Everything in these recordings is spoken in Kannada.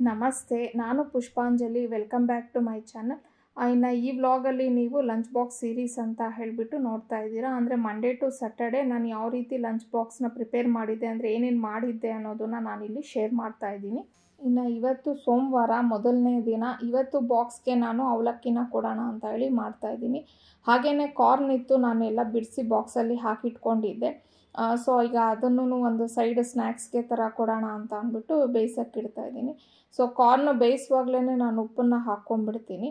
ನಮಸ್ತೆ ನಾನು Pushpanjali welcome back to my channel ಇನ್ನು ಈ ವ್ಲಾಗಲ್ಲಿ ನೀವು ಲಂಚ್ ಬಾಕ್ಸ್ ಸೀರೀಸ್ ಅಂತ ಹೇಳಿಬಿಟ್ಟು ನೋಡ್ತಾ ಇದ್ದೀರಾ ಅಂದರೆ ಮಂಡೇ ಟು ಸ್ಯಾಟರ್ಡೆ ನಾನು ಯಾವ ರೀತಿ ಲಂಚ್ ಬಾಕ್ಸ್ನ ಪ್ರಿಪೇರ್ ಮಾಡಿದ್ದೆ ಅಂದರೆ ಏನೇನು ಮಾಡಿದ್ದೆ ಅನ್ನೋದನ್ನು ನಾನಿಲ್ಲಿ ಶೇರ್ ಮಾಡ್ತಾ ಇದ್ದೀನಿ ಇನ್ನು ಇವತ್ತು ಸೋಮವಾರ ಮೊದಲನೇ ದಿನ ಇವತ್ತು ಬಾಕ್ಸ್ಗೆ ನಾನು ಅವಲಕ್ಕಿನ ಕೊಡೋಣ ಅಂತ ಹೇಳಿ ಮಾಡ್ತಾ ಇದ್ದೀನಿ ಹಾಗೆಯೇ ಕಾರ್ನ್ ಇತ್ತು ನಾನು ಎಲ್ಲ ಬಿಡಿಸಿ ಬಾಕ್ಸಲ್ಲಿ ಹಾಕಿಟ್ಕೊಂಡಿದ್ದೆ ಸೊ ಈಗ ಅದನ್ನು ಒಂದು ಸೈಡ್ ಸ್ನ್ಯಾಕ್ಸ್ಗೆ ಥರ ಕೊಡೋಣ ಅಂತ ಅಂದ್ಬಿಟ್ಟು ಬೇಯಿಸೋಕ್ಕೆ ಇಡ್ತಾ ಇದ್ದೀನಿ ಸೊ ಕಾರ್ನ್ ಬೇಯಿಸುವಾಗಲೇ ನಾನು ಉಪ್ಪನ್ನು ಹಾಕ್ಕೊಂಡ್ಬಿಡ್ತೀನಿ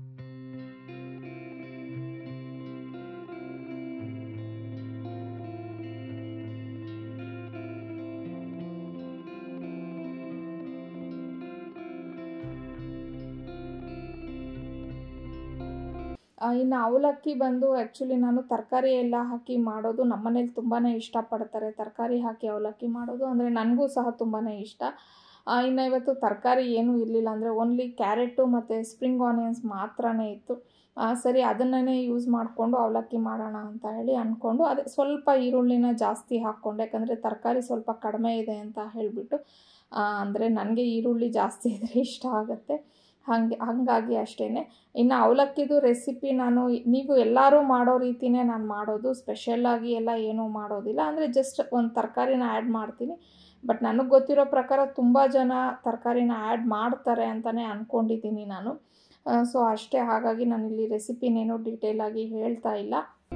ಇನ್ನು ಅವಲಕ್ಕಿ ಬಂದು ಆ್ಯಕ್ಚುಲಿ ನಾನು ತರಕಾರಿ ಎಲ್ಲ ಹಾಕಿ ಮಾಡೋದು ನಮ್ಮನೇಲಿ ತುಂಬಾ ಇಷ್ಟಪಡ್ತಾರೆ ತರಕಾರಿ ಹಾಕಿ ಅವಲಕ್ಕಿ ಮಾಡೋದು ಅಂದರೆ ನನಗೂ ಸಹ ತುಂಬಾ ಇಷ್ಟ ಇನ್ನು ಇವತ್ತು ತರಕಾರಿ ಏನೂ ಇರಲಿಲ್ಲ ಅಂದರೆ ಓನ್ಲಿ ಕ್ಯಾರೆಟು ಮತ್ತು ಸ್ಪ್ರಿಂಗ್ ಆನಿಯನ್ಸ್ ಮಾತ್ರನೇ ಇತ್ತು ಸರಿ ಅದನ್ನೇ ಯೂಸ್ ಮಾಡಿಕೊಂಡು ಅವಲಕ್ಕಿ ಮಾಡೋಣ ಅಂತ ಹೇಳಿ ಅಂದ್ಕೊಂಡು ಅದೇ ಸ್ವಲ್ಪ ಈರುಳ್ಳಿನ ಜಾಸ್ತಿ ಹಾಕ್ಕೊಂಡೆ ಯಾಕಂದರೆ ತರಕಾರಿ ಸ್ವಲ್ಪ ಕಡಿಮೆ ಇದೆ ಅಂತ ಹೇಳಿಬಿಟ್ಟು ಅಂದರೆ ನನಗೆ ಈರುಳ್ಳಿ ಜಾಸ್ತಿ ಇದ್ದರೆ ಇಷ್ಟ ಆಗುತ್ತೆ ಹಾಗೆ ಹಾಗಾಗಿ ಅಷ್ಟೇ ಇನ್ನು ಅವಲಕ್ಕಿದು ರೆಸಿಪಿ ನಾನು ನೀವು ಎಲ್ಲರೂ ಮಾಡೋ ರೀತಿಯೇ ನಾನು ಮಾಡೋದು ಸ್ಪೆಷಲ್ಲಾಗಿ ಎಲ್ಲ ಏನೂ ಮಾಡೋದಿಲ್ಲ ಅಂದರೆ ಜಸ್ಟ್ ಒಂದು ತರಕಾರಿನ ಆ್ಯಡ್ ಮಾಡ್ತೀನಿ ಬಟ್ ನನಗೆ ಗೊತ್ತಿರೋ ಪ್ರಕಾರ ತುಂಬ ಜನ ತರಕಾರಿನ ಆ್ಯಡ್ ಮಾಡ್ತಾರೆ ಅಂತಲೇ ಅಂದ್ಕೊಂಡಿದ್ದೀನಿ ನಾನು ಸೊ ಅಷ್ಟೇ ಹಾಗಾಗಿ ನಾನಿಲ್ಲಿ ರೆಸಿಪಿನೇನು ಡೀಟೇಲಾಗಿ ಹೇಳ್ತಾ ಇಲ್ಲ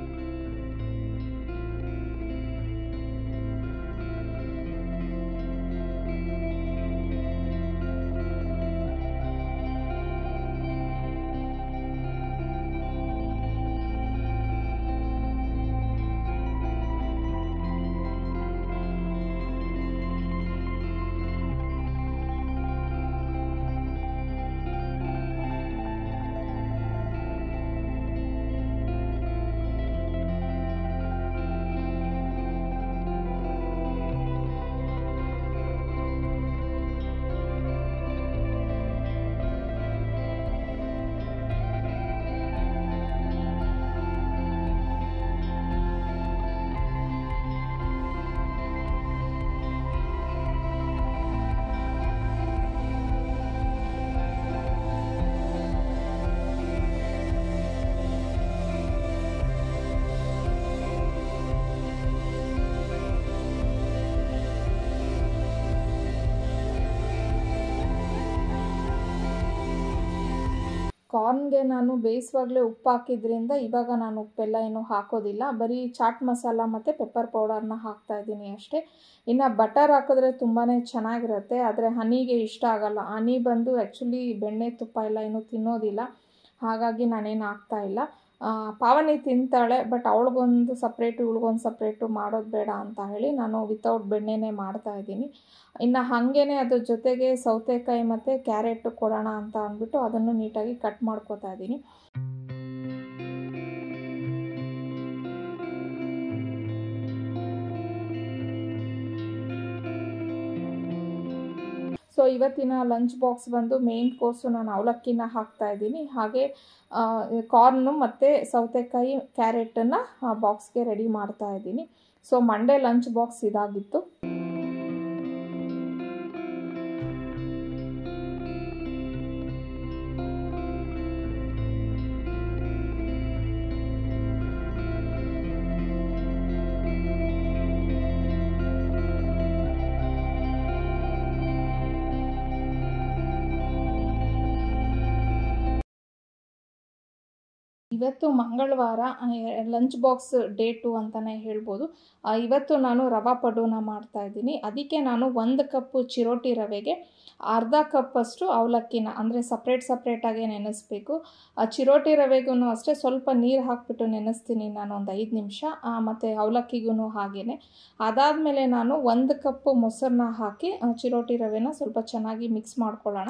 ಕಾರ್ನ್ಗೆ ನಾನು ಬೇಯಿಸುವಾಗಲೇ ಉಪ್ಪು ಹಾಕಿದ್ರಿಂದ ಇವಾಗ ನಾನು ಉಪ್ಪೆಲ್ಲ ಏನೂ ಹಾಕೋದಿಲ್ಲ ಬರೀ ಚಾಟ್ ಮಸಾಲ ಮತ್ತು ಪೆಪ್ಪರ್ ಪೌಡರ್ನ ಹಾಕ್ತಾ ಇದ್ದೀನಿ ಅಷ್ಟೇ ಇನ್ನು ಬಟರ್ ಹಾಕಿದ್ರೆ ತುಂಬಾ ಚೆನ್ನಾಗಿರುತ್ತೆ ಆದರೆ ಹನಿಗೆ ಇಷ್ಟ ಆಗಲ್ಲ ಹನಿ ಬಂದು ಆ್ಯಕ್ಚುಲಿ ಬೆಣ್ಣೆ ತುಪ್ಪ ಎಲ್ಲ ಏನೂ ತಿನ್ನೋದಿಲ್ಲ ಹಾಗಾಗಿ ನಾನೇನು ಹಾಕ್ತಾ ಇಲ್ಲ ಪಾವನಿ ತಿಂತಾಳೆ ಬಟ್ ಅವಳಿಗೊಂದು ಸಪ್ರೇಟು ಇವಳಿಗೊಂದು ಸಪ್ರೇಟು ಮಾಡೋದು ಬೇಡ ಅಂತ ಹೇಳಿ ನಾನು ವಿತೌಟ್ ಬೆಣ್ಣೆನೇ ಮಾಡ್ತಾ ಇದ್ದೀನಿ ಇನ್ನು ಹಾಗೇ ಅದ್ರ ಜೊತೆಗೆ ಸೌತೆಕಾಯಿ ಮತ್ತು ಕ್ಯಾರೆಟು ಕೊಡೋಣ ಅಂತ ಅಂದ್ಬಿಟ್ಟು ಅದನ್ನು ನೀಟಾಗಿ ಕಟ್ ಮಾಡ್ಕೋತಾ ಇದ್ದೀನಿ ಸೊ ಇವತ್ತಿನ ಲಂಚ್ ಬಾಕ್ಸ್ ಬಂದು ಮೇನ್ ಕೋರ್ಸು ನಾನು ಅವಲಕ್ಕಿನ ಹಾಕ್ತಾ ಇದ್ದೀನಿ ಹಾಗೆ ಕಾರ್ನು ಮತ್ತು ಸೌತೆಕಾಯಿ ಕ್ಯಾರೆಟನ್ನು ಬಾಕ್ಸ್ಗೆ ರೆಡಿ ಮಾಡ್ತಾ ಇದ್ದೀನಿ ಸೊ ಮಂಡೇ ಲಂಚ್ ಬಾಕ್ಸ್ ಇದಾಗಿತ್ತು ಇವತ್ತು ಮಂಗಳವಾರ ಲಂಚ್ ಬಾಕ್ಸ್ ಡೇಟು ಅಂತಲೇ ಹೇಳ್ಬೋದು ಇವತ್ತು ನಾನು ರವಾ ಪಡೋನ ಮಾಡ್ತಾ ಇದ್ದೀನಿ ಅದಕ್ಕೆ ನಾನು ಒಂದು ಕಪ್ಪು ಚಿರೋಟಿ ರವೆಗೆ ಅರ್ಧ ಕಪ್ಪಷ್ಟು ಅವಲಕ್ಕಿನ ಅಂದರೆ ಸಪ್ರೇಟ್ ಸಪ್ರೇಟಾಗೆ ನೆನೆಸ್ಬೇಕು ಚಿರೋಟಿ ರವೆಗೂ ಅಷ್ಟೇ ಸ್ವಲ್ಪ ನೀರು ಹಾಕ್ಬಿಟ್ಟು ನೆನೆಸ್ತೀನಿ ನಾನು ಒಂದು ಐದು ನಿಮಿಷ ಮತ್ತು ಅವಲಕ್ಕಿಗೂ ಹಾಗೇ ಅದಾದಮೇಲೆ ನಾನು ಒಂದು ಕಪ್ಪು ಮೊಸರನ್ನ ಹಾಕಿ ಚಿರೋಟಿ ರವೆನ ಸ್ವಲ್ಪ ಚೆನ್ನಾಗಿ ಮಿಕ್ಸ್ ಮಾಡ್ಕೊಳ್ಳೋಣ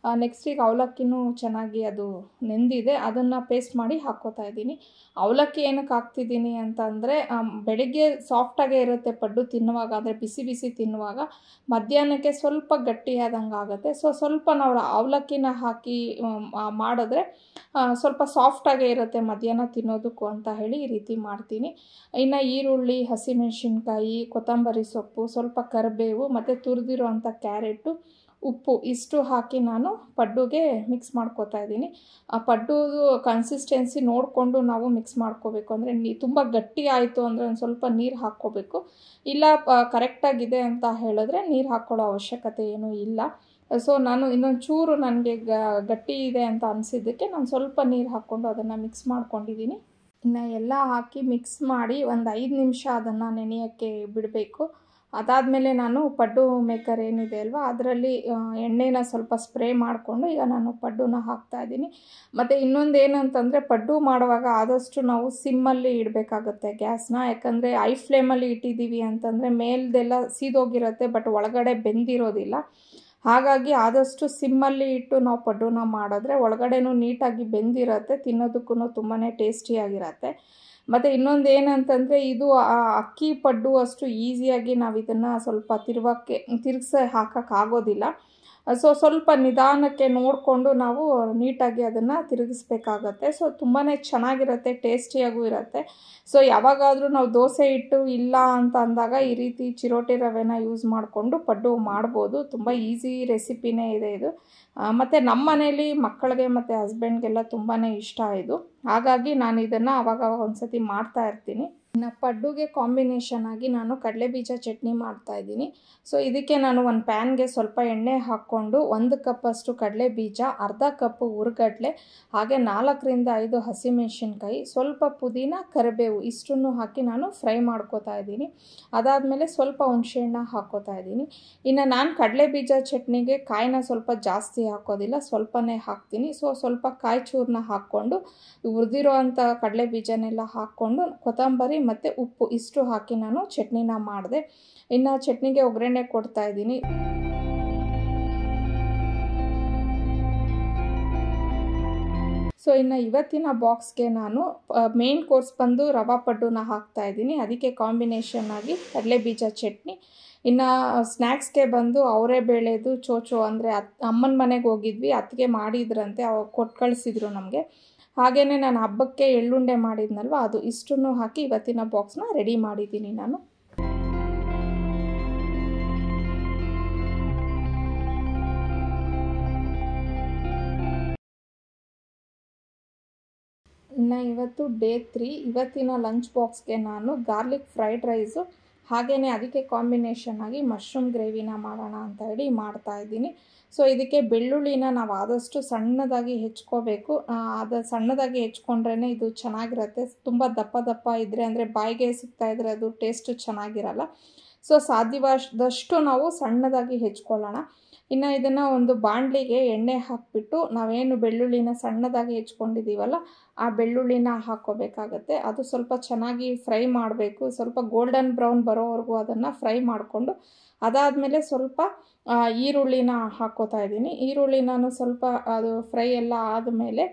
ನೆಕ್ಸ್ಟಿಗೆ ಅವಲಕ್ಕಿನೂ ಚೆನ್ನಾಗಿ ಅದು ನೆಂದಿದೆ ಅದನ್ನು ಪೇಸ್ಟ್ ಮಾಡಿ ಹಾಕ್ಕೋತಾ ಇದ್ದೀನಿ ಅವಲಕ್ಕಿ ಏನಕ್ಕೆ ಹಾಕ್ತಿದ್ದೀನಿ ಅಂತಂದರೆ ಬೆಳಗ್ಗೆ ಸಾಫ್ಟಾಗೇ ಇರುತ್ತೆ ಪಡ್ಡು ತಿನ್ನುವಾಗ ಅಂದರೆ ಬಿಸಿ ಬಿಸಿ ತಿನ್ನುವಾಗ ಮಧ್ಯಾಹ್ನಕ್ಕೆ ಸ್ವಲ್ಪ ಗಟ್ಟಿಯಾದಂಗೆ ಆಗುತ್ತೆ ಸೊ ಸ್ವಲ್ಪ ನಾವು ಅವಲಕ್ಕಿನ ಹಾಕಿ ಮಾಡಿದ್ರೆ ಸ್ವಲ್ಪ ಸಾಫ್ಟಾಗೇ ಇರುತ್ತೆ ಮಧ್ಯಾಹ್ನ ತಿನ್ನೋದಕ್ಕೂ ಅಂತ ಹೇಳಿ ಈ ರೀತಿ ಮಾಡ್ತೀನಿ ಇನ್ನು ಈರುಳ್ಳಿ ಹಸಿಮೆಣಸಿನ್ಕಾಯಿ ಕೊತ್ತಂಬರಿ ಸೊಪ್ಪು ಸ್ವಲ್ಪ ಕರಿಬೇವು ಮತ್ತು ತುರಿದಿರೋ ಅಂಥ ಕ್ಯಾರೆಟು ಉಪ್ಪು ಇಷ್ಟು ಹಾಕಿ ನಾನು ಪಡ್ಡುಗೆ ಮಿಕ್ಸ್ ಮಾಡ್ಕೋತಾ ಇದ್ದೀನಿ ಆ ಪಡ್ಡುದು ಕನ್ಸಿಸ್ಟೆನ್ಸಿ ನೋಡಿಕೊಂಡು ನಾವು ಮಿಕ್ಸ್ ಮಾಡ್ಕೋಬೇಕು ಅಂದರೆ ನೀ ತುಂಬ ಗಟ್ಟಿ ಆಯಿತು ಅಂದರೆ ಒಂದು ಸ್ವಲ್ಪ ನೀರು ಹಾಕ್ಕೋಬೇಕು ಇಲ್ಲ ಕರೆಕ್ಟಾಗಿದೆ ಅಂತ ಹೇಳಿದ್ರೆ ನೀರು ಹಾಕ್ಕೊಳ್ಳೋ ಅವಶ್ಯಕತೆ ಏನೂ ಇಲ್ಲ ಸೊ ನಾನು ಇನ್ನೊಂದು ಚೂರು ನನಗೆ ಗಟ್ಟಿ ಇದೆ ಅಂತ ಅನಿಸಿದ್ದಕ್ಕೆ ನಾನು ಸ್ವಲ್ಪ ನೀರು ಹಾಕ್ಕೊಂಡು ಅದನ್ನು ಮಿಕ್ಸ್ ಮಾಡ್ಕೊಂಡಿದ್ದೀನಿ ಇನ್ನು ಎಲ್ಲ ಹಾಕಿ ಮಿಕ್ಸ್ ಮಾಡಿ ಒಂದು ಐದು ನಿಮಿಷ ಅದನ್ನು ನೆನೆಯೋಕ್ಕೆ ಬಿಡಬೇಕು ಅದಾದಮೇಲೆ ನಾನು ಪಡ್ಡು ಮೇಕರ್ ಏನಿದೆ ಅಲ್ವಾ ಅದರಲ್ಲಿ ಎಣ್ಣೆನ ಸ್ವಲ್ಪ ಸ್ಪ್ರೇ ಮಾಡಿಕೊಂಡು ಈಗ ನಾನು ಪಡ್ಡುನ ಹಾಕ್ತಾಯಿದ್ದೀನಿ ಮತ್ತು ಇನ್ನೊಂದು ಏನಂತಂದರೆ ಪಡ್ಡು ಮಾಡುವಾಗ ಆದಷ್ಟು ನಾವು ಸಿಮ್ಮಲ್ಲಿ ಇಡಬೇಕಾಗತ್ತೆ ಗ್ಯಾಸ್ನ ಯಾಕಂದರೆ ಐ ಫ್ಲೇಮಲ್ಲಿ ಇಟ್ಟಿದ್ದೀವಿ ಅಂತಂದರೆ ಮೇಲ್ದೆಲ್ಲ ಸೀದೋಗಿರುತ್ತೆ ಬಟ್ ಒಳಗಡೆ ಬೆಂದಿರೋದಿಲ್ಲ ಹಾಗಾಗಿ ಆದಷ್ಟು ಸಿಮ್ಮಲ್ಲಿ ಇಟ್ಟು ನಾವು ಪಡ್ಡುನ ಮಾಡಿದ್ರೆ ಒಳಗಡೆನೂ ನೀಟಾಗಿ ಬೆಂದಿರುತ್ತೆ ತಿನ್ನೋದಕ್ಕೂ ತುಂಬಾ ಟೇಸ್ಟಿಯಾಗಿರತ್ತೆ ಮತ್ತು ಇನ್ನೊಂದು ಏನಂತಂದರೆ ಇದು ಅಕ್ಕಿ ಪಡ್ಡು ಅಷ್ಟು ಈಸಿಯಾಗಿ ನಾವು ಇದನ್ನು ಸ್ವಲ್ಪ ತಿರುವಕ್ಕೆ ತಿರುಗಿಸ ಹಾಕೋಕ್ಕಾಗೋದಿಲ್ಲ ಸೊ ಸ್ವಲ್ಪ ನಿಧಾನಕ್ಕೆ ನೋಡಿಕೊಂಡು ನಾವು ನೀಟಾಗಿ ಅದನ್ನು ತಿರುಗಿಸ್ಬೇಕಾಗತ್ತೆ ಸೊ ತುಂಬಾ ಚೆನ್ನಾಗಿರುತ್ತೆ ಟೇಸ್ಟಿಯಾಗೂ ಇರುತ್ತೆ ಸೊ ಯಾವಾಗಾದರೂ ನಾವು ದೋಸೆ ಇಟ್ಟು ಇಲ್ಲ ಅಂತ ಅಂದಾಗ ಈ ರೀತಿ ಚಿರೋಟಿ ರವೆನ ಯೂಸ್ ಮಾಡಿಕೊಂಡು ಪಡ್ಡು ಮಾಡ್ಬೋದು ತುಂಬ ಈಸಿ ರೆಸಿಪಿನೇ ಇದೆ ಇದು ಮತ್ತು ನಮ್ಮ ಮನೇಲಿ ಮಕ್ಕಳಿಗೆ ಮತ್ತು ಹಸ್ಬೆಂಡ್ಗೆಲ್ಲ ತುಂಬಾ ಇಷ್ಟ ಇದು ಹಾಗಾಗಿ ನಾನು ಇದನ್ನು ಅವಾಗ ಒಂದು ಸತಿ ಮಾಡ್ತಾ ಇರ್ತೀನಿ ಇನ್ನು ಪಡ್ಡುಗೆ ಕಾಂಬಿನೇಷನ್ ಆಗಿ ನಾನು ಕಡಲೆಬೀಜ ಚಟ್ನಿ ಮಾಡ್ತಾಯಿದ್ದೀನಿ ಸೊ ಇದಕ್ಕೆ ನಾನು ಒಂದು ಪ್ಯಾನ್ಗೆ ಸ್ವಲ್ಪ ಎಣ್ಣೆ ಹಾಕ್ಕೊಂಡು ಒಂದು ಕಪ್ಪಷ್ಟು ಕಡಲೆಬೀಜ ಅರ್ಧ ಕಪ್ಪು ಹುರ್ಗಡ್ಲೆ ಹಾಗೆ ನಾಲ್ಕರಿಂದ ಐದು ಹಸಿಮೆಣಸಿನ್ಕಾಯಿ ಸ್ವಲ್ಪ ಪುದೀನ ಕರಿಬೇವು ಇಷ್ಟನ್ನು ಹಾಕಿ ನಾನು ಫ್ರೈ ಮಾಡ್ಕೋತಾ ಇದ್ದೀನಿ ಅದಾದಮೇಲೆ ಸ್ವಲ್ಪ ಹುಣಸೆಹಣ್ಣ ಹಾಕ್ಕೋತಾ ಇದ್ದೀನಿ ಇನ್ನು ನಾನು ಕಡಲೆಬೀಜ ಚಟ್ನಿಗೆ ಕಾಯಿನ ಸ್ವಲ್ಪ ಜಾಸ್ತಿ ಹಾಕೋದಿಲ್ಲ ಸ್ವಲ್ಪನೇ ಹಾಕ್ತೀನಿ ಸೊ ಸ್ವಲ್ಪ ಕಾಯಿ ಚೂರನ್ನ ಹಾಕ್ಕೊಂಡು ಹುರಿದಿರೋ ಅಂಥ ಕಡಲೆ ಬೀಜನೆಲ್ಲ ಹಾಕ್ಕೊಂಡು ಕೊತ್ತಂಬರಿ ಮತ್ತು ಉಪ್ಪು ಇಷ್ಟು ಹಾಕಿ ನಾನು ಚಟ್ನಿನ ಮಾಡಿದೆ ಇನ್ನು ಚಟ್ನಿಗೆ ಒಗ್ಗರಣೆ ಕೊಡ್ತಾ ಇದ್ದೀನಿ ಸೊ ಇನ್ನು ಇವತ್ತಿನ ಬಾಕ್ಸ್ಗೆ ನಾನು ಮೇನ್ ಕೋರ್ಸ್ ಬಂದು ರವಾ ಪಡ್ಡುನ ಹಾಕ್ತಾ ಇದ್ದೀನಿ ಅದಕ್ಕೆ ಕಾಂಬಿನೇಷನ್ ಆಗಿ ಕಡಲೆಬೀಜ ಚಟ್ನಿ ಇನ್ನು ಸ್ನ್ಯಾಕ್ಸ್ಗೆ ಬಂದು ಅವರೇ ಬೇಳೆದು ಚೋಚೋ ಅಂದರೆ ಅತ್ ಅಮ್ಮನ ಮನೆಗೆ ಹೋಗಿದ್ವಿ ಅತ್ತಿಗೆ ಮಾಡಿದ್ರಂತೆ ಅವ್ರು ಕೊಟ್ಟು ಕಳಿಸಿದ್ರು ನಮಗೆ ಹಾಗೆಯೇ ನಾನು ಹಬ್ಬಕ್ಕೆ ಎಳ್ಳುಂಡೆ ಮಾಡಿದ್ನಲ್ವ ಅದು ಇಷ್ಟನ್ನು ಹಾಕಿ ಇವತ್ತಿನ ಬಾಕ್ಸ್ನ ರೆಡಿ ಮಾಡಿದ್ದೀನಿ ನಾನು ಇನ್ನು ಇವತ್ತು ಡೇ ತ್ರೀ ಇವತ್ತಿನ ಲಂಚ್ ಬಾಕ್ಸ್ಗೆ ನಾನು ಗಾರ್ಲಿಕ್ ಫ್ರೈಡ್ ರೈಸು ಹಾಗೆಯೇ ಅದಕ್ಕೆ ಕಾಂಬಿನೇಷನ್ ಆಗಿ ಮಶ್ರೂಮ್ ಗ್ರೇವಿನ ಮಾಡೋಣ ಅಂತ ಹೇಳಿ ಮಾಡ್ತಾ ಇದ್ದೀನಿ ಸೊ ಇದಕ್ಕೆ ಬೆಳ್ಳುಳ್ಳಿನ ನಾವು ಆದಷ್ಟು ಸಣ್ಣದಾಗಿ ಹೆಚ್ಕೋಬೇಕು ಅದು ಸಣ್ಣದಾಗಿ ಹೆಚ್ಕೊಂಡ್ರೇ ಇದು ಚೆನ್ನಾಗಿರುತ್ತೆ ತುಂಬ ದಪ್ಪ ದಪ್ಪ ಇದ್ದರೆ ಅಂದರೆ ಬಾಯಿಗೆ ಸಿಗ್ತಾ ಇದ್ದರೆ ಅದು ಟೇಸ್ಟು ಚೆನ್ನಾಗಿರಲ್ಲ ಸೊ ಸಾಧ್ಯವಾದಷ್ಟು ನಾವು ಸಣ್ಣದಾಗಿ ಹೆಚ್ಕೊಳ್ಳೋಣ ಇನ್ನು ಇದನ್ನು ಒಂದು ಬಾಣಲಿಗೆ ಎಣ್ಣೆ ಹಾಕಿಬಿಟ್ಟು ನಾವೇನು ಬೆಳ್ಳುಳ್ಳಿನ ಸಣ್ಣದಾಗಿ ಹೆಚ್ಕೊಂಡಿದ್ದೀವಲ್ಲ ಆ ಬೆಳ್ಳುಳ್ಳಿನ ಹಾಕ್ಕೋಬೇಕಾಗತ್ತೆ ಅದು ಸ್ವಲ್ಪ ಚೆನ್ನಾಗಿ ಫ್ರೈ ಮಾಡಬೇಕು ಸ್ವಲ್ಪ ಗೋಲ್ಡನ್ ಬ್ರೌನ್ ಬರೋವರೆಗೂ ಅದನ್ನು ಫ್ರೈ ಮಾಡಿಕೊಂಡು ಅದಾದಮೇಲೆ ಸ್ವಲ್ಪ ಈರುಳ್ಳಿನ ಹಾಕ್ಕೋತಾ ಇದ್ದೀನಿ ಈರುಳ್ಳಿ ನಾನು ಸ್ವಲ್ಪ ಅದು ಫ್ರೈ ಎಲ್ಲ ಆದಮೇಲೆ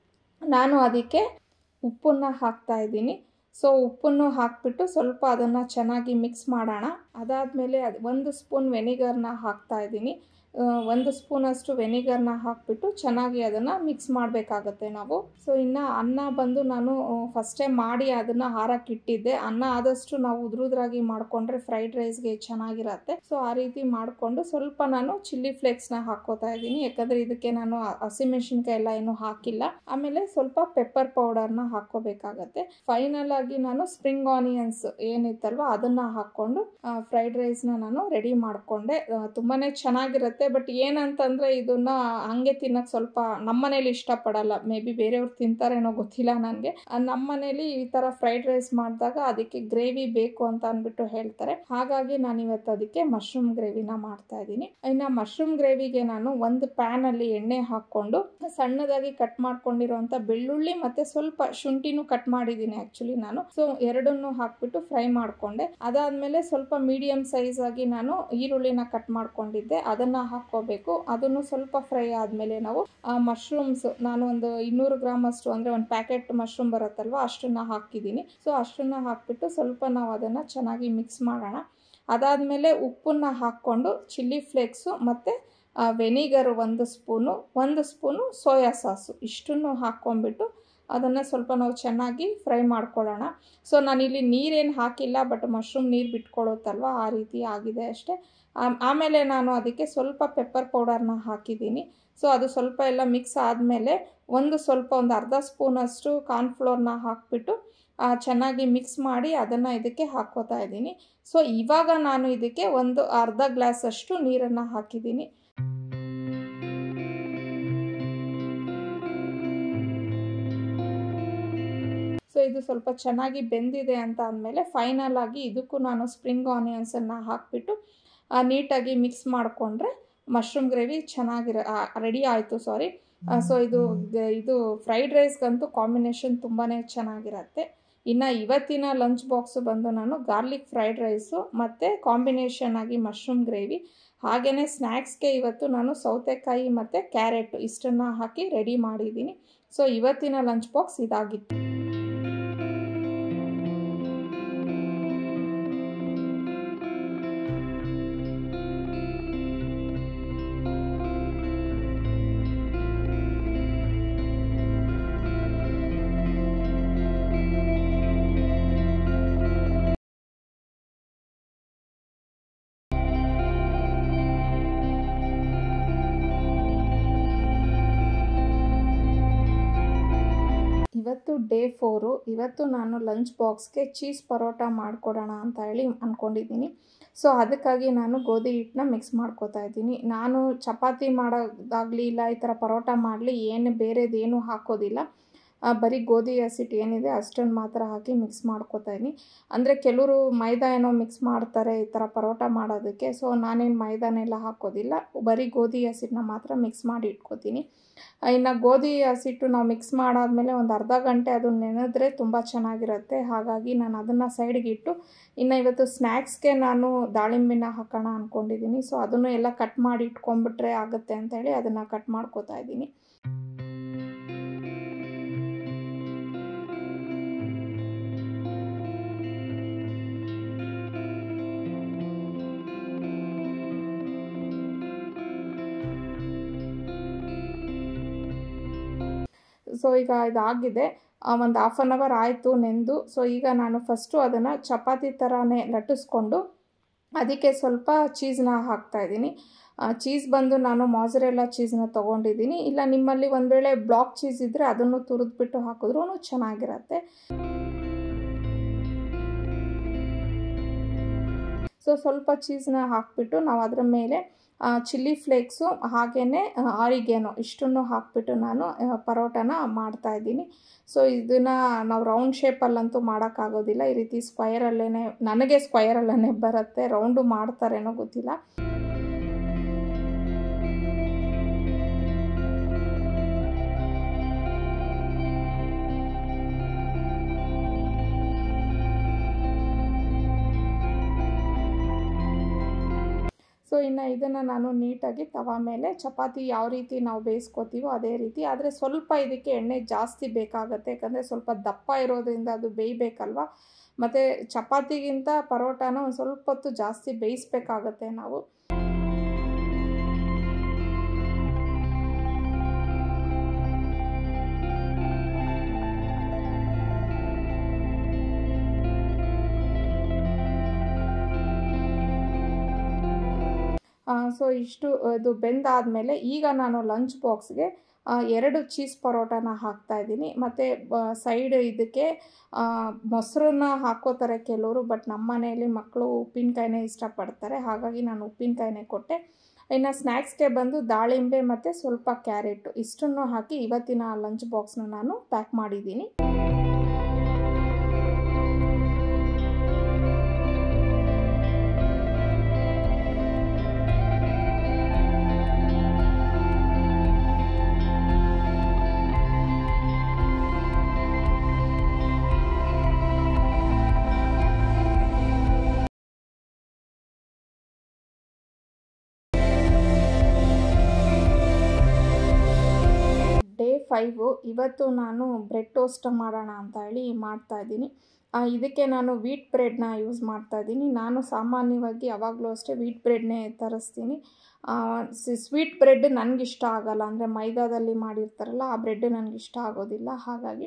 ನಾನು ಅದಕ್ಕೆ ಉಪ್ಪನ್ನು ಹಾಕ್ತಾ ಇದ್ದೀನಿ ಸೊ ಉಪ್ಪನ್ನು ಹಾಕಿಬಿಟ್ಟು ಸ್ವಲ್ಪ ಅದನ್ನು ಚೆನ್ನಾಗಿ ಮಿಕ್ಸ್ ಮಾಡೋಣ ಅದಾದಮೇಲೆ ಅದು ಒಂದು ಸ್ಪೂನ್ ವೆನಿಗರ್ನ ಹಾಕ್ತಾ ಇದ್ದೀನಿ ಒಂದು ಸ್ಪೂನಷ್ಟು ವೆನಿಗರ್ನ ಹಾಕಿಬಿಟ್ಟು ಚೆನ್ನಾಗಿ ಅದನ್ನು ಮಿಕ್ಸ್ ಮಾಡಬೇಕಾಗತ್ತೆ ನಾವು ಸೊ ಇನ್ನು ಅನ್ನ ಬಂದು ನಾನು ಫಸ್ಟೇ ಮಾಡಿ ಅದನ್ನು ಹಾರಕ್ಕೆ ಇಟ್ಟಿದ್ದೆ ಅನ್ನ ಆದಷ್ಟು ನಾವು ಉದ್ರುದ್ರಾಗಿ ಮಾಡಿಕೊಂಡ್ರೆ ಫ್ರೈಡ್ ರೈಸ್ಗೆ ಚೆನ್ನಾಗಿರತ್ತೆ ಸೊ ಆ ರೀತಿ ಮಾಡಿಕೊಂಡು ಸ್ವಲ್ಪ ನಾನು ಚಿಲ್ಲಿ ಫ್ಲೇಕ್ಸ್ನ ಹಾಕ್ಕೋತಾ ಇದ್ದೀನಿ ಯಾಕಂದರೆ ಇದಕ್ಕೆ ನಾನು ಹಸಿಮೆಣಸಿನ್ಕಾಯಿ ಎಲ್ಲ ಏನು ಹಾಕಿಲ್ಲ ಆಮೇಲೆ ಸ್ವಲ್ಪ ಪೆಪ್ಪರ್ ಪೌಡರ್ನ ಹಾಕ್ಕೋಬೇಕಾಗತ್ತೆ ಫೈನಲ್ ಆಗಿ ನಾನು ಸ್ಪ್ರಿಂಗ್ ಆನಿಯನ್ಸ್ ಏನಿತ್ತಲ್ವ ಅದನ್ನು ಹಾಕ್ಕೊಂಡು ಫ್ರೈಡ್ ರೈಸ್ನ ನಾನು ರೆಡಿ ಮಾಡಿಕೊಂಡೆ ತುಂಬಾ ಚೆನ್ನಾಗಿರುತ್ತೆ ಬಟ್ ಏನಂತಂದರೆ ಇದನ್ನ ಹಂಗೆ ತಿನ್ನೋಕೆ ಸ್ವಲ್ಪ ನಮ್ಮನೇಲಿ ಇಷ್ಟಪಡಲ್ಲ ಮೇ ಬಿ ಬೇರೆಯವ್ರು ತಿಂತಾರೇನೋ ಗೊತ್ತಿಲ್ಲ ನನಗೆ ನಮ್ಮ ಮನೇಲಿ ಈ ಥರ ಫ್ರೈಡ್ ರೈಸ್ ಮಾಡಿದಾಗ ಅದಕ್ಕೆ ಗ್ರೇವಿ ಬೇಕು ಅಂತ ಅಂದ್ಬಿಟ್ಟು ಹೇಳ್ತಾರೆ ಹಾಗಾಗಿ ನಾನು ಇವತ್ತು ಅದಕ್ಕೆ ಮಶ್ರೂಮ್ ಗ್ರೇವಿನ ಮಾಡ್ತಾ ಇದ್ದೀನಿ ಇನ್ನು ಮಶ್ರೂಮ್ ಗ್ರೇವಿಗೆ ನಾನು ಒಂದು ಪ್ಯಾನಲ್ಲಿ ಎಣ್ಣೆ ಹಾಕ್ಕೊಂಡು ಸಣ್ಣದಾಗಿ ಕಟ್ ಮಾಡ್ಕೊಂಡಿರುವಂಥ ಬೆಳ್ಳುಳ್ಳಿ ಮತ್ತು ಸ್ವಲ್ಪ ಶುಂಠಿನೂ ಕಟ್ ಮಾಡಿದ್ದೀನಿ ಆ್ಯಕ್ಚುಲಿ ನಾನು ಸೊ ಎರಡನ್ನೂ ಹಾಕ್ಬಿಟ್ಟು ಫ್ರೈ ಮಾಡಿಕೊಂಡೆ ಅದಾದಮೇಲೆ ಸ್ವಲ್ಪ ಮೀಡಿಯಮ್ ಸೈಜ್ ಆಗಿ ನಾನು ಈರುಳ್ಳಿನ ಕಟ್ ಮಾಡ್ಕೊಂಡಿದ್ದೆ ಅದನ್ನು ಹಾಕ್ಕೋಬೇಕು ಅದನ್ನು ಸ್ವಲ್ಪ ಫ್ರೈ ಆದಮೇಲೆ ನಾವು ಮಶ್ರೂಮ್ಸ್ ನಾನು ಒಂದು ಇನ್ನೂರು ಗ್ರಾಮ್ ಅಷ್ಟು ಅಂದರೆ ಒಂದು ಪ್ಯಾಕೆಟ್ ಮಶ್ರೂಮ್ ಬರುತ್ತಲ್ವ ಅಷ್ಟನ್ನು ಹಾಕಿದ್ದೀನಿ ಸೊ ಅಷ್ಟನ್ನು ಹಾಕಿಬಿಟ್ಟು ಸ್ವಲ್ಪ ನಾವು ಅದನ್ನು ಚೆನ್ನಾಗಿ ಮಿಕ್ಸ್ ಮಾಡೋಣ ಅದಾದಮೇಲೆ ಉಪ್ಪನ್ನು ಹಾಕ್ಕೊಂಡು ಚಿಲ್ಲಿ ಫ್ಲೇಕ್ಸು ಮತ್ತು ವೆನಿಗರ್ ಒಂದು ಸ್ಪೂನು ಒಂದು ಸ್ಪೂನು ಸೋಯಾ ಸಾಸು ಇಷ್ಟನ್ನು ಹಾಕ್ಕೊಂಬಿಟ್ಟು ಅದನ್ನು ಸ್ವಲ್ಪ ನಾವು ಚೆನ್ನಾಗಿ ಫ್ರೈ ಮಾಡ್ಕೊಳ್ಳೋಣ ಸೊ ನಾನಿಲ್ಲಿ ನೀರೇನು ಹಾಕಿಲ್ಲ ಬಟ್ ಮಶ್ರೂಮ್ ನೀರು ಬಿಟ್ಕೊಳ್ಳುತ್ತಲ್ವ ಆ ರೀತಿ ಆಗಿದೆ ಅಷ್ಟೇ ಆಮೇಲೆ ನಾನು ಅದಕ್ಕೆ ಸ್ವಲ್ಪ ಪೆಪ್ಪರ್ ಪೌಡರ್ನ ಹಾಕಿದ್ದೀನಿ ಸೊ ಅದು ಸ್ವಲ್ಪ ಎಲ್ಲ ಮಿಕ್ಸ್ ಆದಮೇಲೆ ಒಂದು ಸ್ವಲ್ಪ ಒಂದು ಅರ್ಧ ಸ್ಪೂನಷ್ಟು ಕಾರ್ನ್ಫ್ಲೋರ್ನ ಹಾಕಿಬಿಟ್ಟು ಚೆನ್ನಾಗಿ ಮಿಕ್ಸ್ ಮಾಡಿ ಅದನ್ನು ಇದಕ್ಕೆ ಹಾಕ್ಕೋತಾ ಇದ್ದೀನಿ ಸೊ ಇವಾಗ ನಾನು ಇದಕ್ಕೆ ಒಂದು ಅರ್ಧ ಗ್ಲಾಸಷ್ಟು ನೀರನ್ನು ಹಾಕಿದ್ದೀನಿ ಸೊ ಇದು ಸ್ವಲ್ಪ ಚೆನ್ನಾಗಿ ಬೆಂದಿದೆ ಅಂತ ಅಂದಮೇಲೆ ಫೈನಲ್ ಆಗಿ ಇದಕ್ಕೂ ನಾನು ಸ್ಪ್ರಿಂಗ್ ಆನಿಯನ್ಸನ್ನು ಹಾಕಿಬಿಟ್ಟು ನೀಟಾಗಿ ಮಿಕ್ಸ್ ಮಾಡಿಕೊಂಡ್ರೆ ಮಶ್ರೂಮ್ ಗ್ರೇವಿ ಚೆನ್ನಾಗಿರ ರೆಡಿ ಆಯಿತು ಸಾರಿ ಸೊ ಇದು ಇದು ಫ್ರೈಡ್ ರೈಸ್ಗಂತೂ ಕಾಂಬಿನೇಷನ್ ತುಂಬಾ ಚೆನ್ನಾಗಿರತ್ತೆ ಇನ್ನು ಇವತ್ತಿನ ಲಂಚ್ ಬಾಕ್ಸು ಬಂದು ನಾನು ಗಾರ್ಲಿಕ್ ಫ್ರೈಡ್ ರೈಸು ಮತ್ತು ಕಾಂಬಿನೇಷನ್ ಆಗಿ ಮಶ್ರೂಮ್ ಗ್ರೇವಿ ಹಾಗೆಯೇ ಸ್ನ್ಯಾಕ್ಸ್ಗೆ ಇವತ್ತು ನಾನು ಸೌತೆಕಾಯಿ ಮತ್ತು ಕ್ಯಾರೆಟ್ ಇಷ್ಟನ್ನು ಹಾಕಿ ರೆಡಿ ಮಾಡಿದ್ದೀನಿ ಸೊ ಇವತ್ತಿನ ಲಂಚ್ ಬಾಕ್ಸ್ ಇದಾಗಿತ್ತು ಇವತ್ತು ಡೇ ಫೋರು ಇವತ್ತು ನಾನು ಲಂಚ್ ಬಾಕ್ಸ್ಗೆ ಚೀಸ್ ಪರೋಟ ಮಾಡಿಕೊಡೋಣ ಅಂತ ಹೇಳಿ ಅಂದ್ಕೊಂಡಿದ್ದೀನಿ ಸೊ ಅದಕ್ಕಾಗಿ ನಾನು ಗೋಧಿ ಹಿಟ್ಟನ್ನ ಮಿಕ್ಸ್ ಮಾಡ್ಕೋತಾ ಇದ್ದೀನಿ ನಾನು ಚಪಾತಿ ಮಾಡೋದಾಗಲಿ ಇಲ್ಲ ಈ ಥರ ಪರೋಟ ಮಾಡಲಿ ಏನು ಬೇರೆದೇನು ಹಾಕೋದಿಲ್ಲ ಬರೀ ಗೋಧಿ ಹಸಿಟ್ಟು ಏನಿದೆ ಅಷ್ಟನ್ನು ಮಾತ್ರ ಹಾಕಿ ಮಿಕ್ಸ್ ಮಾಡ್ಕೋತಾ ಇದ್ದೀನಿ ಅಂದರೆ ಕೆಲವರು ಮೈದಾ ಏನೋ ಮಿಕ್ಸ್ ಮಾಡ್ತಾರೆ ಈ ಥರ ಪರೋಟ ಮಾಡೋದಕ್ಕೆ ಸೊ ನಾನೇನು ಮೈದಾನೆಲ್ಲ ಹಾಕೋದಿಲ್ಲ ಬರೀ ಗೋಧಿ ಹಸಿಟ್ಟನ್ನ ಮಾತ್ರ ಮಿಕ್ಸ್ ಮಾಡಿ ಇಟ್ಕೋತೀನಿ ಇನ್ನು ಗೋಧಿ ಹಸಿಟ್ಟು ನಾವು ಮಿಕ್ಸ್ ಮಾಡಾದಮೇಲೆ ಒಂದು ಅರ್ಧ ಗಂಟೆ ಅದು ನೆನೆದ್ರೆ ತುಂಬ ಚೆನ್ನಾಗಿರುತ್ತೆ ಹಾಗಾಗಿ ನಾನು ಅದನ್ನು ಸೈಡ್ಗೆ ಇಟ್ಟು ಇನ್ನು ಇವತ್ತು ಸ್ನ್ಯಾಕ್ಸ್ಗೆ ನಾನು ದಾಳಿಂಬೆನ ಹಾಕೋಣ ಅಂದ್ಕೊಂಡಿದ್ದೀನಿ ಸೊ ಅದನ್ನು ಎಲ್ಲ ಕಟ್ ಮಾಡಿ ಇಟ್ಕೊಂಡ್ಬಿಟ್ರೆ ಆಗುತ್ತೆ ಅಂತೇಳಿ ಅದನ್ನು ಕಟ್ ಮಾಡ್ಕೋತಾ ಇದ್ದೀನಿ ಸೊ ಈಗ ಇದಾಗಿದೆ ಒಂದು ಹಾಫ್ ಆನ್ ಅವರ್ ಆಯಿತು ನೆಂದು ಸೊ ಈಗ ನಾನು ಫಸ್ಟು ಅದನ್ನು ಚಪಾತಿ ಥರನೇ ಲಟ್ಟಿಸ್ಕೊಂಡು ಅದಕ್ಕೆ ಸ್ವಲ್ಪ ಚೀಸ್ನ ಹಾಕ್ತಾಯಿದ್ದೀನಿ ಚೀಸ್ ಬಂದು ನಾನು ಮಾಜರೆಲ್ಲ ಚೀಸ್ನ ತೊಗೊಂಡಿದ್ದೀನಿ ಇಲ್ಲ ನಿಮ್ಮಲ್ಲಿ ಒಂದು ವೇಳೆ ಬ್ಲಾಕ್ ಚೀಸ್ ಇದ್ದರೆ ಅದನ್ನು ತುರಿದ್ಬಿಟ್ಟು ಹಾಕಿದ್ರೂ ಚೆನ್ನಾಗಿರತ್ತೆ ಸೊ ಸ್ವಲ್ಪ ಚೀಸ್ನ ಹಾಕಿಬಿಟ್ಟು ನಾವು ಅದರ ಮೇಲೆ ಚಿಲ್ಲಿ ಫ್ಲೇಕ್ಸು ಹಾಗೆಯೇ ಆರಿಗೇನೋ ಇಷ್ಟನ್ನು ಹಾಕಿಬಿಟ್ಟು ನಾನು ಪರೋಟನ ಮಾಡ್ತಾಯಿದ್ದೀನಿ ಸೊ ಇದನ್ನು ನಾವು ರೌಂಡ್ ಶೇಪಲ್ಲಂತೂ ಮಾಡೋಕ್ಕಾಗೋದಿಲ್ಲ ಈ ರೀತಿ ಸ್ಕ್ವಯರಲ್ಲೇ ನನಗೆ ಸ್ಕ್ವಯರಲ್ಲೇ ಬರುತ್ತೆ ರೌಂಡು ಮಾಡ್ತಾರೇನೋ ಗೊತ್ತಿಲ್ಲ ಸೊ ಇನ್ನು ಇದನ್ನು ನಾನು ನೀಟಾಗಿ ತವ ಮೇಲೆ ಚಪಾತಿ ಯಾವ ರೀತಿ ನಾವು ಬೇಯಿಸ್ಕೋತೀವೋ ಅದೇ ರೀತಿ ಆದರೆ ಸ್ವಲ್ಪ ಇದಕ್ಕೆ ಎಣ್ಣೆ ಜಾಸ್ತಿ ಬೇಕಾಗತ್ತೆ ಯಾಕಂದರೆ ಸ್ವಲ್ಪ ದಪ್ಪ ಇರೋದ್ರಿಂದ ಅದು ಬೇಯಬೇಕಲ್ವ ಮತ್ತು ಚಪಾತಿಗಿಂತ ಪರೋಟಾನ ಒಂದು ಸ್ವಲ್ಪ ಹೊತ್ತು ಜಾಸ್ತಿ ಬೇಯಿಸ್ಬೇಕಾಗತ್ತೆ ನಾವು ಸೊ ಇಷ್ಟು ಇದು ಬೆಂದಾದಮೇಲೆ ಈಗ ನಾನು ಲಂಚ್ ಬಾಕ್ಸ್ಗೆ ಎರಡು ಚೀಸ್ ಪರೋಟಾನ ಹಾಕ್ತಾಯಿದ್ದೀನಿ ಮತ್ತು ಸೈಡ್ ಇದಕ್ಕೆ ಮೊಸರನ್ನ ಹಾಕೋತಾರೆ ಕೆಲವರು ಬಟ್ ನಮ್ಮ ಮನೆಯಲ್ಲಿ ಮಕ್ಕಳು ಉಪ್ಪಿನಕಾಯಿನೇ ಇಷ್ಟಪಡ್ತಾರೆ ಹಾಗಾಗಿ ನಾನು ಉಪ್ಪಿನಕಾಯಿನೇ ಕೊಟ್ಟೆ ಇನ್ನು ಸ್ನ್ಯಾಕ್ಸ್ಗೆ ಬಂದು ದಾಳಿಂಬೆ ಮತ್ತು ಸ್ವಲ್ಪ ಕ್ಯಾರೆಟು ಇಷ್ಟನ್ನು ಹಾಕಿ ಇವತ್ತಿನ ಲಂಚ್ ಬಾಕ್ಸ್ನ ನಾನು ಪ್ಯಾಕ್ ಮಾಡಿದ್ದೀನಿ ಫೈವು ಇವತ್ತು ನಾನು ಬ್ರೆಡ್ ಟೋಸ್ಟ್ ಮಾಡೋಣ ಅಂತ ಹೇಳಿ ಮಾಡ್ತಾಯಿದ್ದೀನಿ ಇದಕ್ಕೆ ನಾನು ವೀಟ್ ಬ್ರೆಡ್ನ ಯೂಸ್ ಮಾಡ್ತಾಯಿದ್ದೀನಿ ನಾನು ಸಾಮಾನ್ಯವಾಗಿ ಯಾವಾಗಲೂ ಅಷ್ಟೇ ವೀಟ್ ಬ್ರೆಡ್ನೇ ತರಿಸ್ತೀನಿ ಸ್ವೀಟ್ ಬ್ರೆಡ್ ನನಗಿಷ್ಟ ಆಗಲ್ಲ ಅಂದರೆ ಮೈದಾದಲ್ಲಿ ಮಾಡಿರ್ತಾರಲ್ಲ ಆ ಬ್ರೆಡ್ ನನಗಿಷ್ಟ ಆಗೋದಿಲ್ಲ ಹಾಗಾಗಿ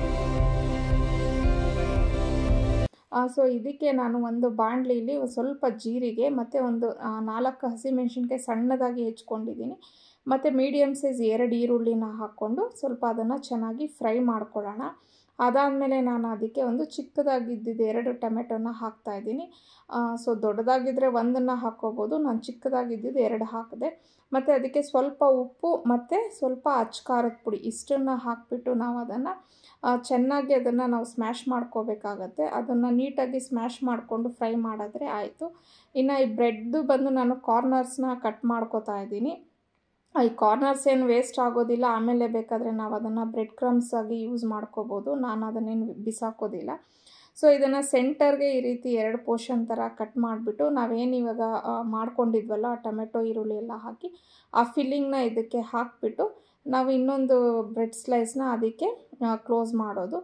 ಸೊ ಇದಕ್ಕೆ ನಾನು ಒಂದು ಬಾಣಲಿಲಿ ಸ್ವಲ್ಪ ಜೀರಿಗೆ ಮತ್ತು ಒಂದು ನಾಲ್ಕು ಹಸಿಮೆಣ್ಸಿನ್ಕಾಯಿ ಸಣ್ಣದಾಗಿ ಹೆಚ್ಕೊಂಡಿದ್ದೀನಿ ಮತ್ತು ಮೀಡಿಯಮ್ ಸೈಜ್ ಎರಡು ಈರುಳ್ಳಿನ ಹಾಕ್ಕೊಂಡು ಸ್ವಲ್ಪ ಅದನ್ನು ಚೆನ್ನಾಗಿ ಫ್ರೈ ಮಾಡ್ಕೊಳ್ಳೋಣ ಅದಾದಮೇಲೆ ನಾನು ಅದಕ್ಕೆ ಒಂದು ಚಿಕ್ಕದಾಗಿದ್ದಿದ್ದು ಎರಡು ಟೊಮೆಟೊನ ಹಾಕ್ತಾಯಿದ್ದೀನಿ ಸೊ ದೊಡ್ಡದಾಗಿದ್ದರೆ ಒಂದನ್ನು ಹಾಕ್ಕೋಬೋದು ನಾನು ಚಿಕ್ಕದಾಗಿದ್ದಿದ್ದು ಎರಡು ಹಾಕಿದೆ ಮತ್ತು ಅದಕ್ಕೆ ಸ್ವಲ್ಪ ಉಪ್ಪು ಮತ್ತು ಸ್ವಲ್ಪ ಅಚ್ಕಾರದ ಪುಡಿ ಇಷ್ಟನ್ನು ಹಾಕಿಬಿಟ್ಟು ನಾವು ಅದನ್ನು ಚೆನ್ನಾಗಿ ಅದನ್ನು ನಾವು ಸ್ಮ್ಯಾಶ್ ಮಾಡ್ಕೋಬೇಕಾಗತ್ತೆ ಅದನ್ನು ನೀಟಾಗಿ ಸ್ಮ್ಯಾಶ್ ಮಾಡಿಕೊಂಡು ಫ್ರೈ ಮಾಡಿದ್ರೆ ಆಯಿತು ಇನ್ನು ಈ ಬ್ರೆಡ್ದು ಬಂದು ನಾನು ಕಾರ್ನರ್ಸ್ನ ಕಟ್ ಮಾಡ್ಕೋತಾ ಇದ್ದೀನಿ ಈ ಕಾರ್ನರ್ಸ್ ಏನು ವೇಸ್ಟ್ ಆಗೋದಿಲ್ಲ ಆಮೇಲೆ ಬೇಕಾದರೆ ನಾವು ಅದನ್ನು ಬ್ರೆಡ್ ಕ್ರಮ್ಸ್ ಆಗಿ ಯೂಸ್ ಮಾಡ್ಕೋಬೋದು ನಾನು ಅದನ್ನೇನು ಬಿಸಾಕೋದಿಲ್ಲ ಸೊ ಇದನ್ನು ಸೆಂಟರ್ಗೆ ಈ ರೀತಿ ಎರಡು ಪೋರ್ಷನ್ ಥರ ಕಟ್ ಮಾಡಿಬಿಟ್ಟು ನಾವೇನು ಇವಾಗ ಮಾಡ್ಕೊಂಡಿದ್ವಲ್ಲ ಟೊಮೆಟೊ ಈರುಳ್ಳಿ ಎಲ್ಲ ಹಾಕಿ ಆ ಫಿಲ್ಲಿಂಗ್ನ ಇದಕ್ಕೆ ಹಾಕಿಬಿಟ್ಟು ನಾವು ಇನ್ನೊಂದು ಬ್ರೆಡ್ ಸ್ಲೈಸ್ನ ಅದಕ್ಕೆ ಕ್ಲೋಸ್ ಮಾಡೋದು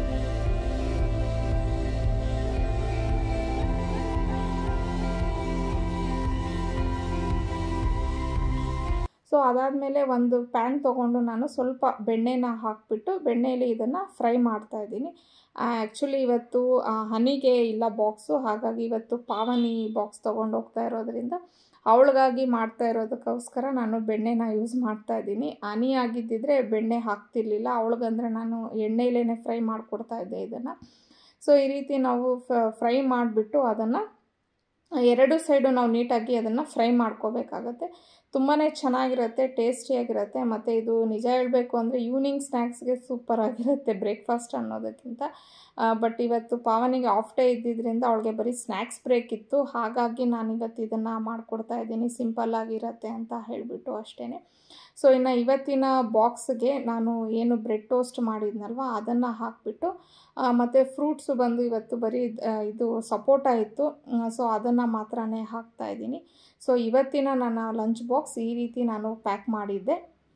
ಸೊ ಅದಾದಮೇಲೆ ಒಂದು ಪ್ಯಾನ್ ತೊಗೊಂಡು ನಾನು ಸ್ವಲ್ಪ ಬೆಣ್ಣೆನ ಹಾಕಿಬಿಟ್ಟು ಬೆಣ್ಣೆಯಲ್ಲಿ ಇದನ್ನು ಫ್ರೈ ಮಾಡ್ತಾಯಿದ್ದೀನಿ ಆ್ಯಕ್ಚುಲಿ ಇವತ್ತು ಹನಿಗೆ ಇಲ್ಲ ಬಾಕ್ಸು ಹಾಗಾಗಿ ಇವತ್ತು ಪಾವನಿ ಬಾಕ್ಸ್ ತೊಗೊಂಡು ಹೋಗ್ತಾ ಇರೋದ್ರಿಂದ ಅವಳಿಗಾಗಿ ಮಾಡ್ತಾ ಇರೋದಕ್ಕೋಸ್ಕರ ನಾನು ಬೆಣ್ಣೆನ ಯೂಸ್ ಮಾಡ್ತಾ ಇದ್ದೀನಿ ಹನಿ ಆಗಿದ್ದಿದ್ರೆ ಬೆಣ್ಣೆ ಹಾಕ್ತಿರ್ಲಿಲ್ಲ ಅವಳಿಗಂದರೆ ನಾನು ಎಣ್ಣೆಯಲ್ಲೇ ಫ್ರೈ ಮಾಡಿಕೊಡ್ತಾ ಇದ್ದೆ ಇದನ್ನು ಸೊ ಈ ರೀತಿ ನಾವು ಫ್ರೈ ಮಾಡಿಬಿಟ್ಟು ಅದನ್ನು ಎರಡು ಸೈಡು ನಾವು ನೀಟಾಗಿ ಅದನ್ನು ಫ್ರೈ ಮಾಡ್ಕೋಬೇಕಾಗತ್ತೆ ತುಂಬಾ ಚೆನ್ನಾಗಿರುತ್ತೆ ಟೇಸ್ಟಿಯಾಗಿರುತ್ತೆ ಮತ್ತು ಇದು ನಿಜ ಹೇಳಬೇಕು ಅಂದರೆ ಈವ್ನಿಂಗ್ ಸ್ನ್ಯಾಕ್ಸ್ಗೆ ಸೂಪರಾಗಿರುತ್ತೆ ಬ್ರೇಕ್ಫಾಸ್ಟ್ ಅನ್ನೋದಕ್ಕಿಂತ ಬಟ್ ಇವತ್ತು ಪಾವನಿಗೆ ಆಫ್ ಡೇ ಇದ್ದಿದ್ದರಿಂದ ಅವಳಿಗೆ ಬರೀ ಸ್ನ್ಯಾಕ್ಸ್ ಬ್ರೇಕ್ ಇತ್ತು ಹಾಗಾಗಿ ನಾನು ಇವತ್ತು ಇದನ್ನು ಮಾಡಿಕೊಡ್ತಾ ಇದ್ದೀನಿ ಸಿಂಪಲ್ಲಾಗಿರುತ್ತೆ ಅಂತ ಹೇಳಿಬಿಟ್ಟು ಅಷ್ಟೇ ಸೊ ಇನ್ನು ಇವತ್ತಿನ ಬಾಕ್ಸ್ಗೆ ನಾನು ಏನು ಬ್ರೆಡ್ ಟೋಸ್ಟ್ ಮಾಡಿದ್ನಲ್ವ ಅದನ್ನು ಹಾಕಿಬಿಟ್ಟು ಮತ್ತು ಫ್ರೂಟ್ಸು ಬಂದು ಇವತ್ತು ಬರೀ ಇದು ಸಪೋಟ ಇತ್ತು ಸೊ ಅದನ್ನು ಮಾತ್ರನೇ ಹಾಕ್ತಾಯಿದ್ದೀನಿ ಸೊ ಇವತ್ತಿನ ನನ್ನ ಲಂಚ್ ಬಾಕ್ಸ್ ಈ ರೀತಿ ನಾನು ಪ್ಯಾಕ್ ಮಾಡಿದ್ದೆ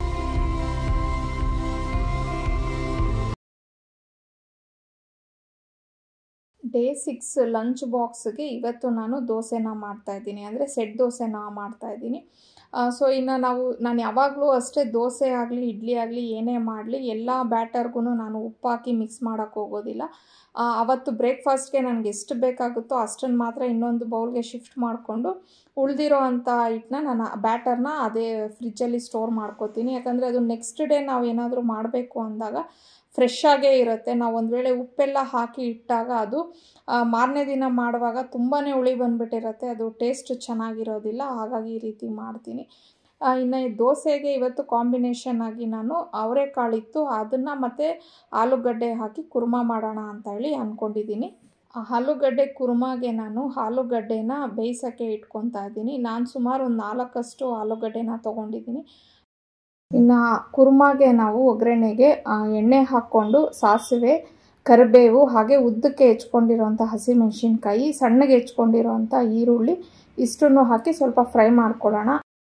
ಡೇ ಸಿಕ್ಸ್ ಲಂಚ್ ಬಾಕ್ಸ್ಗೆ ಇವತ್ತು ನಾನು ದೋಸೆನ ಮಾಡ್ತಾಯಿದ್ದೀನಿ ಅಂದರೆ ಸೆಟ್ ದೋಸೆನ ಮಾಡ್ತಾಯಿದ್ದೀನಿ ಸೊ ಇನ್ನು ನಾವು ನಾನು ಯಾವಾಗಲೂ ಅಷ್ಟೇ ದೋಸೆ ಆಗಲಿ ಇಡ್ಲಿ ಆಗಲಿ ಏನೇ ಮಾಡಲಿ ಎಲ್ಲ ಬ್ಯಾಟರ್ಗೂ ನಾನು ಉಪ್ಪು ಹಾಕಿ ಮಿಕ್ಸ್ ಮಾಡೋಕ್ಕೆ ಹೋಗೋದಿಲ್ಲ ಅವತ್ತು ಬ್ರೇಕ್ಫಾಸ್ಟ್ಗೆ ನನಗೆ ಎಷ್ಟು ಬೇಕಾಗುತ್ತೋ ಅಷ್ಟನ್ನು ಮಾತ್ರ ಇನ್ನೊಂದು ಬೌಲ್ಗೆ ಶಿಫ್ಟ್ ಮಾಡಿಕೊಂಡು ಉಳಿದಿರೋ ಅಂಥ ಹಿಟ್ಟನ್ನ ನಾನು ಬ್ಯಾಟರ್ನ ಅದೇ ಫ್ರಿಜ್ಜಲ್ಲಿ ಸ್ಟೋರ್ ಮಾಡ್ಕೋತೀನಿ ಯಾಕಂದರೆ ಅದು ನೆಕ್ಸ್ಟ್ ಡೇ ನಾವು ಏನಾದರೂ ಮಾಡಬೇಕು ಅಂದಾಗ ಫ್ರೆಶ್ ಆಗೇ ಇರುತ್ತೆ ನಾವು ಒಂದು ವೇಳೆ ಉಪ್ಪೆಲ್ಲ ಹಾಕಿ ಇಟ್ಟಾಗ ಅದು ಮಾರನೇ ದಿನ ಮಾಡುವಾಗ ತುಂಬಾ ಹುಳಿ ಬಂದುಬಿಟ್ಟಿರುತ್ತೆ ಅದು ಟೇಸ್ಟ್ ಚೆನ್ನಾಗಿರೋದಿಲ್ಲ ಹಾಗಾಗಿ ಈ ರೀತಿ ಮಾಡ್ತೀನಿ ಇನ್ನು ದೋಸೆಗೆ ಇವತ್ತು ಕಾಂಬಿನೇಷನ್ ಆಗಿ ನಾನು ಅವರೆಕಾಳಿತ್ತು ಅದನ್ನು ಮತ್ತು ಆಲೂಗಡ್ಡೆ ಹಾಕಿ ಕುರ್ಮಾ ಮಾಡೋಣ ಅಂತ ಹೇಳಿ ಅಂದ್ಕೊಂಡಿದ್ದೀನಿ ಆಲೂಗಡ್ಡೆ ಕುರ್ಮಾಗೆ ನಾನು ಆಲೂಗಡ್ಡೆನ ಬೇಯಿಸೋಕ್ಕೆ ಇಟ್ಕೊತಾ ಇದ್ದೀನಿ ನಾನು ಸುಮಾರು ಒಂದು ನಾಲ್ಕಷ್ಟು ಆಲೂಗಡ್ಡೆನ ತೊಗೊಂಡಿದ್ದೀನಿ ಇನ್ನು ಕುರ್ಮಾಗೆ ನಾವು ಒಗ್ಗರಣೆಗೆ ಎಣ್ಣೆ ಹಾಕ್ಕೊಂಡು ಸಾಸಿವೆ ಕರಿಬೇವು ಹಾಗೆ ಉದ್ದಕ್ಕೆ ಹೆಚ್ಕೊಂಡಿರೋಂಥ ಹಸಿಮೆಣಸಿನ್ಕಾಯಿ ಸಣ್ಣಗೆ ಹೆಚ್ಕೊಂಡಿರೋಂಥ ಈರುಳ್ಳಿ ಇಷ್ಟನ್ನು ಹಾಕಿ ಸ್ವಲ್ಪ ಫ್ರೈ ಮಾಡ್ಕೊಳ್ಳೋಣ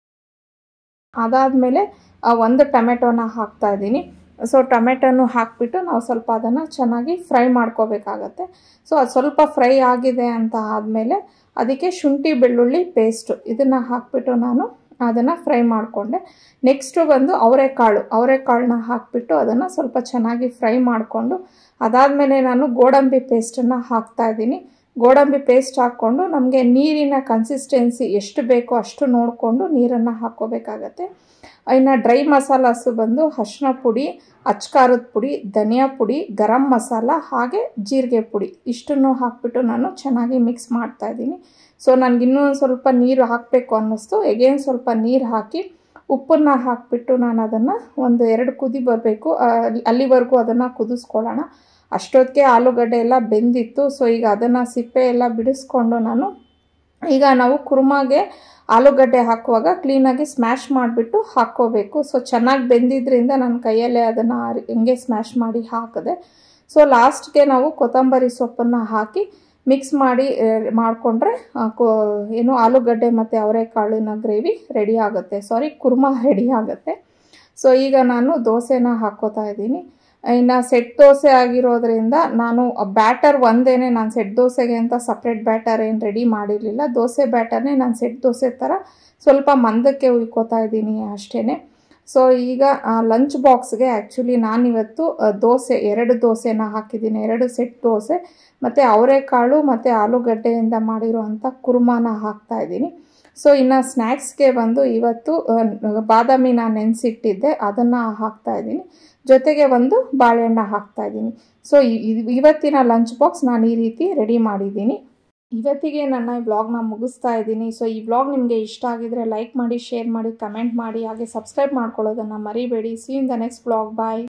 ಅದಾದಮೇಲೆ ಒಂದು ಟೊಮೆಟೊನ ಹಾಕ್ತಾ ಇದ್ದೀನಿ ಸೊ ಟೊಮೆಟೊನು ಹಾಕಿಬಿಟ್ಟು ನಾವು ಸ್ವಲ್ಪ ಅದನ್ನು ಚೆನ್ನಾಗಿ ಫ್ರೈ ಮಾಡ್ಕೋಬೇಕಾಗತ್ತೆ ಸೊ ಅದು ಸ್ವಲ್ಪ ಫ್ರೈ ಆಗಿದೆ ಅಂತ ಆದಮೇಲೆ ಅದಕ್ಕೆ ಶುಂಠಿ ಬೆಳ್ಳುಳ್ಳಿ ಪೇಸ್ಟು ಇದನ್ನು ಹಾಕಿಬಿಟ್ಟು ನಾನು ಅದನ್ನು ಫ್ರೈ ಮಾಡಿಕೊಂಡೆ ನೆಕ್ಸ್ಟು ಬಂದು ಅವರೆಕಾಳು ಅವರೆಕಾಳನ್ನ ಹಾಕಿಬಿಟ್ಟು ಅದನ್ನು ಸ್ವಲ್ಪ ಚೆನ್ನಾಗಿ ಫ್ರೈ ಮಾಡಿಕೊಂಡು ಅದಾದಮೇಲೆ ನಾನು ಗೋಡಂಬಿ ಪೇಸ್ಟನ್ನು ಹಾಕ್ತಾಯಿದ್ದೀನಿ ಗೋಡಂಬಿ ಪೇಸ್ಟ್ ಹಾಕ್ಕೊಂಡು ನಮಗೆ ನೀರಿನ ಕನ್ಸಿಸ್ಟೆನ್ಸಿ ಎಷ್ಟು ಬೇಕೋ ಅಷ್ಟು ನೋಡಿಕೊಂಡು ನೀರನ್ನು ಹಾಕ್ಕೋಬೇಕಾಗತ್ತೆ ಇನ್ನು ಡ್ರೈ ಮಸಾಲಾಸು ಬಂದು ಅರಿಶಿನ ಪುಡಿ ಅಚ್ಕಾರದ ಪುಡಿ ಧನಿಯಾ ಪುಡಿ ಗರಂ ಮಸಾಲ ಹಾಗೆ ಜೀರಿಗೆ ಪುಡಿ ಇಷ್ಟನ್ನು ಹಾಕ್ಬಿಟ್ಟು ನಾನು ಚೆನ್ನಾಗಿ ಮಿಕ್ಸ್ ಮಾಡ್ತಾಯಿದ್ದೀನಿ ಸೊ ನನಗೆ ಇನ್ನೂ ಒಂದು ಸ್ವಲ್ಪ ನೀರು ಹಾಕಬೇಕು ಅನ್ನಿಸ್ತು ಎಗೇನ್ ಸ್ವಲ್ಪ ನೀರು ಹಾಕಿ ಉಪ್ಪನ್ನು ಹಾಕಿಬಿಟ್ಟು ನಾನು ಅದನ್ನು ಒಂದು ಎರಡು ಕುದಿ ಬರಬೇಕು ಅಲ್ಲಿವರೆಗೂ ಅದನ್ನು ಕುದಿಸ್ಕೊಳ್ಳೋಣ ಅಷ್ಟೊತ್ತಿಗೆ ಆಲೂಗಡ್ಡೆ ಎಲ್ಲ ಬೆಂದಿತ್ತು ಸೊ ಈಗ ಅದನ್ನು ಸಿಪ್ಪೆ ಎಲ್ಲ ಬಿಡಿಸ್ಕೊಂಡು ನಾನು ಈಗ ನಾವು ಕುರ್ಮಾಗೆ ಆಲೂಗಡ್ಡೆ ಹಾಕುವಾಗ ಕ್ಲೀನಾಗಿ ಸ್ಮ್ಯಾಶ್ ಮಾಡಿಬಿಟ್ಟು ಹಾಕ್ಕೋಬೇಕು ಸೊ ಚೆನ್ನಾಗಿ ಬೆಂದಿದ್ರಿಂದ ನನ್ನ ಕೈಯಲ್ಲೇ ಅದನ್ನು ಹಿಂಗೆ ಸ್ಮ್ಯಾಶ್ ಮಾಡಿ ಹಾಕಿದೆ ಸೊ ಲಾಸ್ಟ್ಗೆ ನಾವು ಕೊತ್ತಂಬರಿ ಸೊಪ್ಪನ್ನು ಹಾಕಿ ಮಿಕ್ಸ್ ಮಾಡಿ ಮಾಡಿಕೊಂಡ್ರೆ ಏನು ಆಲೂಗಡ್ಡೆ ಮತ್ತು ಅವರೆಕಾಳಿನ ಗ್ರೇವಿ ರೆಡಿ ಆಗುತ್ತೆ ಸಾರಿ ಕುರ್ಮಾ ರೆಡಿ ಆಗುತ್ತೆ ಸೊ ಈಗ ನಾನು ದೋಸೆನ ಹಾಕ್ಕೋತಾ ಇದ್ದೀನಿ ಇನ್ನು ಸೆಟ್ ದೋಸೆ ಆಗಿರೋದ್ರಿಂದ ನಾನು ಬ್ಯಾಟರ್ ಒಂದೇನೆ ನಾನು ಸೆಟ್ ದೋಸೆಗೆ ಅಂತ ಸಪ್ರೇಟ್ ಬ್ಯಾಟರ್ ಏನು ರೆಡಿ ಮಾಡಿರಲಿಲ್ಲ ದೋಸೆ ಬ್ಯಾಟರ್ನೇ ನಾನು ಸೆಟ್ ದೋಸೆ ಥರ ಸ್ವಲ್ಪ ಮಂದಕ್ಕೆ ಉಯ್ಕೋತಾ ಇದ್ದೀನಿ ಅಷ್ಟೇ ಸೊ ಈಗ ಲಂಚ್ ಬಾಕ್ಸ್ಗೆ ಆ್ಯಕ್ಚುಲಿ ನಾನಿವತ್ತು ದೋಸೆ ಎರಡು ದೋಸೆನ ಹಾಕಿದ್ದೀನಿ ಎರಡು ಸೆಟ್ ದೋಸೆ ಮತ್ತು ಅವರೆಕಾಳು ಮತ್ತು ಆಲೂಗಡ್ಡೆಯಿಂದ ಮಾಡಿರುವಂಥ ಕುರ್ಮಾನ ಹಾಕ್ತಾ ಇದ್ದೀನಿ ಸೊ ಇನ್ನು ಸ್ನ್ಯಾಕ್ಸ್ಗೆ ಬಂದು ಇವತ್ತು ಬಾದಾಮಿನ ನೆನೆಸಿಟ್ಟಿದ್ದೆ ಅದನ್ನು ಹಾಕ್ತಾ ಇದ್ದೀನಿ ಜೊತೆಗೆ ಒಂದು ಬಾಳೆಹಣ್ಣು ಹಾಕ್ತಾ ಇದ್ದೀನಿ ಸೊ ಇವತ್ತಿನ ಲಂಚ್ ಬಾಕ್ಸ್ ನಾನು ಈ ರೀತಿ ರೆಡಿ ಮಾಡಿದ್ದೀನಿ ಇವತ್ತಿಗೆ ನನ್ನ ಈ ವ್ಲಾಗ್ನ ಮುಗಿಸ್ತಾ ಇದ್ದೀನಿ ಸೊ ಈ ವ್ಲಾಗ್ ನಿಮಗೆ ಇಷ್ಟ ಆಗಿದರೆ ಲೈಕ್ ಮಾಡಿ ಶೇರ್ ಮಾಡಿ ಕಮೆಂಟ್ ಮಾಡಿ ಹಾಗೆ ಸಬ್ಸ್ಕ್ರೈಬ್ ಮಾಡ್ಕೊಳ್ಳೋದನ್ನು ಮರಿಬೇಡಿ see in the next vlog bye